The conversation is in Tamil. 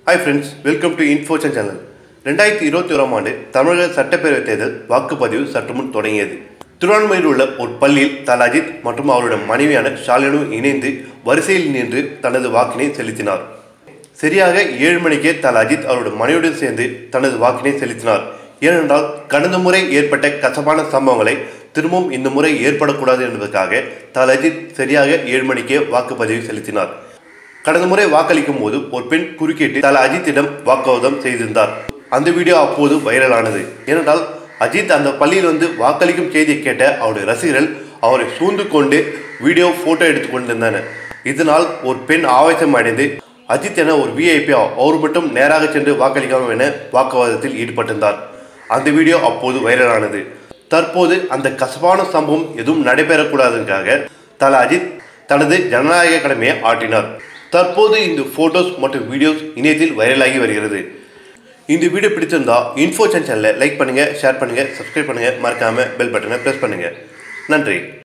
ஹாய் ஃப்ரெண்ட்ஸ் வெல்கம் டு இன்ஃபோஷன் சேனல் ரெண்டாயிரத்தி இருபத்தி ஓராம் ஆண்டு தமிழக சட்டப்பேரவைத் தேர்தல் வாக்குப்பதிவு சற்று முன் தொடங்கியது திருவான்மையில் உள்ள ஒரு பள்ளியில் தல அஜித் மற்றும் அவருடைய மனைவியான ஷாலினு இணைந்து வரிசையில் நின்று தனது வாக்கினை செலுத்தினார் சரியாக ஏழு மணிக்கே தல அஜித் அவருடைய மனைவியுடன் சேர்ந்து தனது வாக்கினை செலுத்தினார் ஏனென்றால் கடந்த முறை ஏற்பட்ட கசப்பான சம்பவங்களை திரும்பவும் இந்த முறை ஏற்படக்கூடாது என்பதற்காக தல அஜித் சரியாக ஏழு மணிக்கே வாக்குப்பதிவு செலுத்தினார் கடந்த முறை வாக்களிக்கும் போது ஒரு பெண் குறுக்கிட்டு தல அஜித்திடம் வாக்குவாதம் செய்திருந்தார் அந்த வீடியோ அப்போது வைரலானது ஏனென்றால் அஜித் அந்த பள்ளியில் வந்து வாக்களிக்கும் செய்தியை கேட்ட அவருடைய ரசிகர்கள் அவரை சூழ்ந்து கொண்டு வீடியோ போட்டோ எடுத்து கொண்டிருந்தனர் இதனால் ஒரு பெண் ஆவேசம் அடைந்து அஜித் என ஒரு விஐபி அவர் மட்டும் நேராக சென்று வாக்களிக்காமல் என வாக்குவாதத்தில் ஈடுபட்டிருந்தார் அந்த வீடியோ அப்போது வைரலானது தற்போது அந்த கசப்பான சம்பவம் எதுவும் நடைபெறக்கூடாதுக்காக தல அஜித் தனது ஜனநாயக கடமையை ஆற்றினார் தற்போது இந்த போட்டோஸ் மற்றும் வீடியோஸ் இணையத்தில் வைரலாகி வருகிறது இந்த வீடியோ பிடிச்சிருந்தா இன்ஃபோ சேனலை லைக் பண்ணுங்க ஷேர் பண்ணுங்க சப்ஸ்கிரைப் பண்ணுங்க மறக்காம பெல் பட்டனை பிரஸ் பண்ணுங்க நன்றி